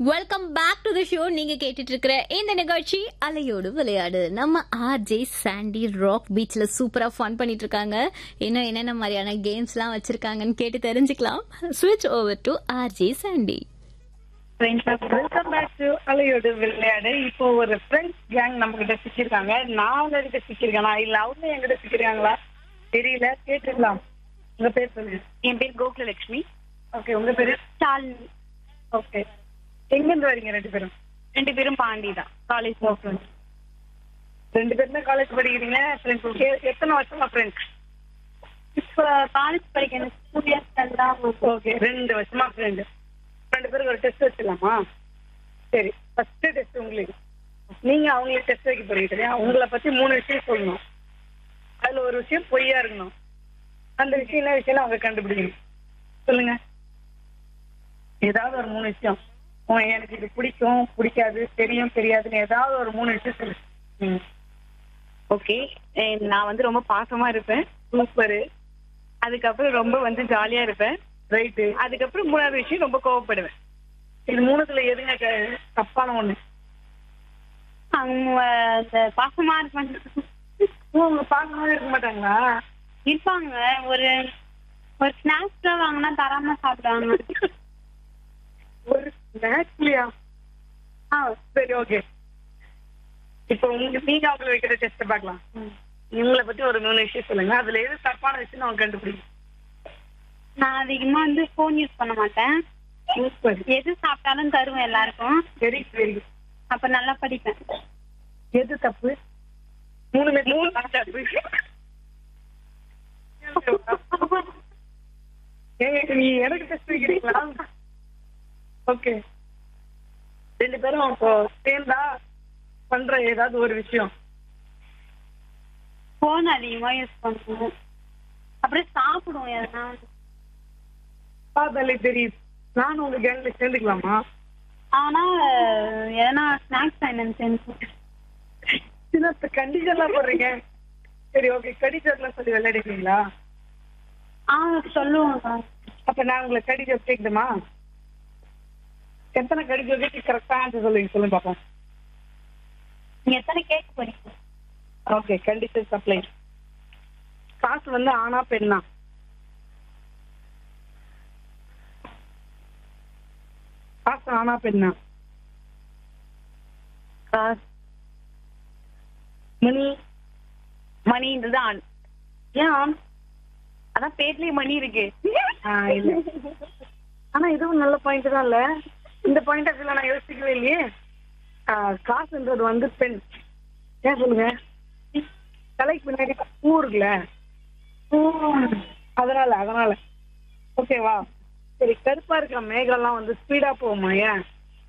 Welcome back to the show நீங்க கேட்டுட்டு இருக்கிற இந்த நிகழ்ச்சி அலையோடு விளையாடு நம்ம ஆர்ஜே சாண்டி ராக் பீச்ல சூப்பரா ஃபன் பண்ணிட்டு இருக்காங்க இன்னும் என்னென்ன மாதிரியான கேம்ஸ்லாம் வச்சிருக்காங்கன்னு கேட்டு தெரிஞ்சுக்கலாம் ஸ்விட்ச் over to RJ Sandy welcome back to அலையோடு விளையாடு இப்போ ஒரு ஃப்ரெண்ட்ஸ் கேங் நம்ம கிட்ட சிக்கிருக்காங்க நான் அவங்க கிட்ட சிக்கிருக்கேனா இல்ல அவங்க என்கிட்ட சிக்கிருக்காங்களா தெரியல கேட்டுக்கலாம் உங்க பேர் சொல்லுங்க என் பேர் கோகுலலட்சுமி ஓகே உங்க பேரு ஸ்டாலினி ஓகே எங்க இருந்து வரீங்க ரெண்டு பேரும் ரெண்டு பேரும் பாண்டி தான் காலேஜ் ஓகே ரெண்டு பேருமே காலேஜ் படிக்கிறீங்க ஃப்ரெண்ட்ஸ் எத்தனை வருஷமா ஃப்ரெண்ட்ஸ் இப்போ காலேஜ் படிக்கணும் டூ இயர்ஸ் தான் ஓகே ரெண்டு வருஷமா ஃப்ரெண்டு ரெண்டு பேருக்கு ஒரு டெஸ்ட் வச்சிடலாமா சரி ஃபர்ஸ்ட் டெஸ்ட் உங்களுக்கு நீங்க அவங்களுக்கு டெஸ்ட் வைக்க போறீங்க சரியா உங்களை பத்தி மூணு விஷயம் சொல்லணும் அதுல ஒரு விஷயம் பொய்யா இருக்கணும் அந்த விஷயம் என்ன விஷயம் அவங்க கண்டுபிடிக்கணும் சொல்லுங்க ஏதாவது ஒரு மூணு விஷயம் உன் எனக்கு இது பிடிக்கும் பிடிக்காது தெரியும் தெரியாதுன்னு ஏதாவது ஒரு மூணு விஷயம் சொல்லு ம் ஓகே நான் வந்து ரொம்ப பாசமா இருப்பேன் சூப்பரு அதுக்கப்புறம் ரொம்ப வந்து ஜாலியா இருப்பேன் ரைட்டு அதுக்கப்புறம் மூணாவது விஷயம் ரொம்ப கோவப்படுவேன் இது மூணுத்துல எதுங்க க- தப்பான ஒண்ணு அவங்க அந்த பாசமா இருப்பாங்க உங்க பார்க்கணும் இருக்க மாட்டாங்களா இருப்பாங்க ஒரு ஒரு ஸ்நாக்ஸ் வாங்கினா தராம சாப்பிடுவாங்க ஒரு ஸ்நாக்ஸ்லயா ஆ சரி ஓகே இப்போ உங்க நீங்க அவங்கள வைக்கிற டெஸ்ட் பார்க்கலாம் இவங்களை பத்தி ஒரு மூணு விஷயம் சொல்லுங்க அதுல எது தப்பான விஷயம் அவங்க கண்டுபிடிக்கும் நான் அதிகமா வந்து ஃபோன் யூஸ் பண்ண மாட்டேன் சூப்பர் எது சாப்பிட்டாலும் தருவேன் எல்லாருக்கும் வெரி வெரி அப்ப நல்லா படிப்பேன் எது தப்பு மூணுமே மூணு தப்பு ஏங்க நீ எனக்கு டெஸ்ட் வைக்கிறீங்களா ஓகே ரெண்டு பேரும் இப்போ சேர்ந்தா பண்ற ஏதாவது ஒரு விஷயம் ஃபோன் அதிகமா யூஸ் பண்ணுவோம் அப்படியே சாப்பிடுவோம் எதனா பார்த்தாலே தெரியுது நானும் உங்க கேங்ல சேர்ந்துக்கலாமா ஆனா எதனா ஸ்நாக்ஸ் வாங்கிட்டு சேர்ந்து சின்ன கண்டிஷன்லாம் போடுறீங்க சரி ஓகே கடிஜர்லாம் சொல்லி விளையாடுவீங்களா ஆ சொல்லுவோம் அப்ப நான் உங்களை கடிஜர் கேட்குதுமா எத்தனை கடிஜர் கேட்டு கரெக்டா ஆன்சர் சொல்லுங்க சொல்லுங்க பாப்போம் நீங்க எத்தனை கேக் படிக்கும் ஓகே கண்டிஷன் சப்ளை காசு வந்து ஆனா பெண்ணா காசு ஆனா பெண்ணா மணி மணின்றது ஆண் ஏன் ஆண் அதான் பேர்லயே மணி இருக்கு ஆ, இல்ல ஆனா இதுவும் நல்ல பாயிண்ட் தான் இல்ல இந்த பாயிண்ட் ஆஃப் நான் யோசிக்கவே இல்லையே ஆ, காசுன்றது வந்து பெண் ஏன் சொல்லுங்க தலைக்கு பின்னாடி பூ இருக்குல்ல அதனால அதனால ஓகேவா சரி கருப்பா இருக்கிற மேகம்லாம் வந்து ஸ்பீடா போகுமா ஏன்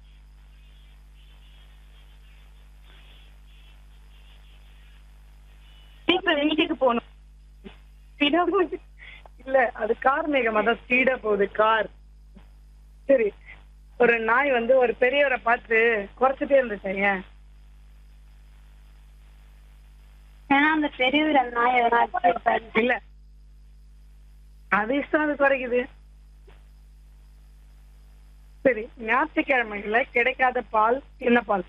இப்ப வீட்டுக்கு போகணும் ஸ்பீடா போகுது இல்ல அது கார் மேகம் அதான் ஸ்பீடா போகுது கார் சரி ஒரு நாய் வந்து ஒரு பெரியவரை பார்த்து குறைச்சிட்டே இருந்துச்சு ஏன் ஏன்னா அந்த பெரியவர் அந்த நாய் எதனா அடிச்சிருப்பாரு. இல்ல அது இஷ்டம் அது குறைக்குது சரி ஞாயிற்றுக்கிழமைகள்ல கிடைக்காத பால் என்ன பால்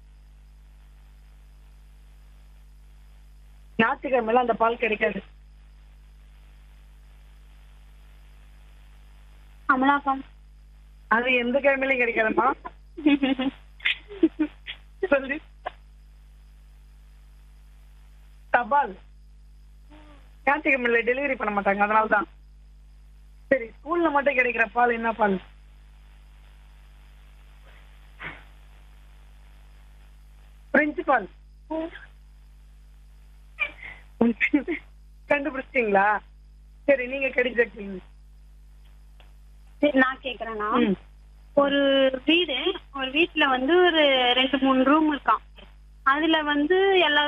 ஞாயிற்றுக்கிழமையில அந்த பால் கிடைக்காது அமலாக்கம் அது எந்த கிழமையிலும் கிடைக்காதுமா சொல்லு தபால் ஞாயிற்றுக்கிழமையில டெலிவரி பண்ண மாட்டாங்க அதனால தான் சரி ஸ்கூல்ல மட்டும் கிடைக்கிற பால் என்ன பால் பிரெஞ்சு பால் கண்டுபிடிச்சிட்டீங்களா சரி நீங்க கடிச்சிருக்கீங்க சரி, நான் கேக்குறேன்னா ம். ஒரு வீடு ஒரு வீட்டுல வந்து ஒரு ரெண்டு மூணு ரூம் இருக்கான் அதுல வந்து எல்லா